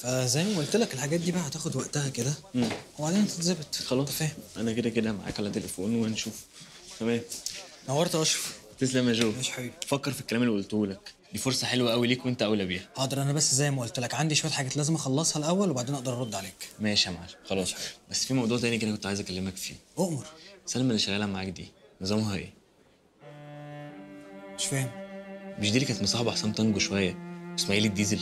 فزي ما قلت لك الحاجات دي بقى هتاخد وقتها كده مم. وبعدين تتظبط خلاص انت فاهم انا كده كده معاك على تليفون ونشوف تمام نورت يا اشرف تسلم يا جو ماشي حبيبي فكر في الكلام اللي قلته لك دي فرصه حلوه قوي ليك وانت اولى بيها حاضر انا بس زي ما قلت لك عندي شويه حاجات لازم اخلصها الاول وبعدين اقدر ارد عليك ماشي يا معلم خلاص بس في موضوع تاني كده كنت عايز اكلمك فيه اؤمر سلمى اللي شغاله معاك دي نظامها ايه مش فاهم مش دي اللي كانت مصاحبه حسام تانجو شويه اسماعيل الديزل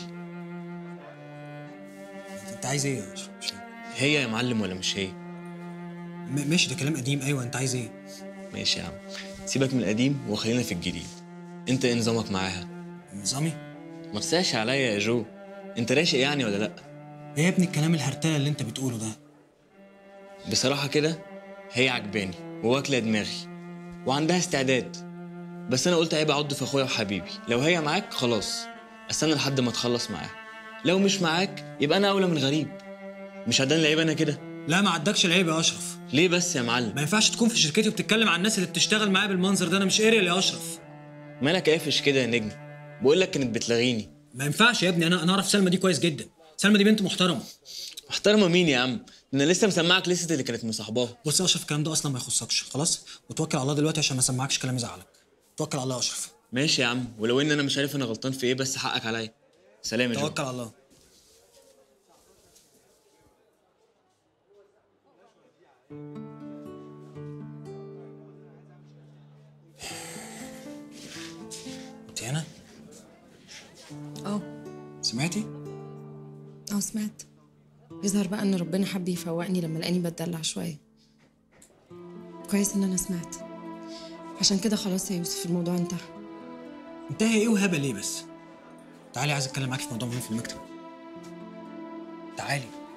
انت عايز ايه يا اشرف مش فاهم هي يا معلم ولا مش هي م- ماشي ده كلام قديم ايوه انت عايز ايه ماشي يا عم سيبك من القديم وخلينا في الجديد انت ايه نظامك معاها نظامي ما تساش عليا يا جو انت راشق يعني ولا لا ايه يا ابني الكلام الهرتله اللي انت بتقوله ده بصراحه كده هي عجباني وواكله دماغي وعندها استعداد بس انا قلت عيب اعض في اخويا وحبيبي لو هي معاك خلاص استنى لحد ما تخلص معاها لو مش معاك يبقى انا اولى من غريب مش هدان لعيب انا كده لا ما عدكش العيب يا اشرف ليه بس يا معلم ما ينفعش تكون في شركتي وبتتكلم عن الناس اللي بتشتغل معايا بالمنظر ده انا مش قاري يا اشرف مالك قافش كده يا نجم بقول لك كانت بتلغيني ما ينفعش يا ابني انا انا اعرف سلمى دي كويس جدا سلمى دي بنت محترمه محترمه مين يا عم ده انا لسه مسمعك لسه اللي كانت مصاحباها بص يا اشرف الكلام ده اصلا ما يخصكش خلاص وتوكل على الله دلوقتي عشان ما اسمعكش كلام يزعلك توكل على الله يا اشرف ماشي يا عم ولو ان انا مش عارف انا غلطان في ايه بس حقك عليا سلام يا جو توكل على الله انت هنا اه سمعتي اه سمعت يظهر بقى ان ربنا حب يفوقني لما لقاني بتدلع شويه كويس ان انا سمعت عشان كده خلاص يا يوسف الموضوع انتهى انتهى ايه وهبل ليه بس تعالي عايز اتكلم معاكي في موضوع مهم في المكتب تعالي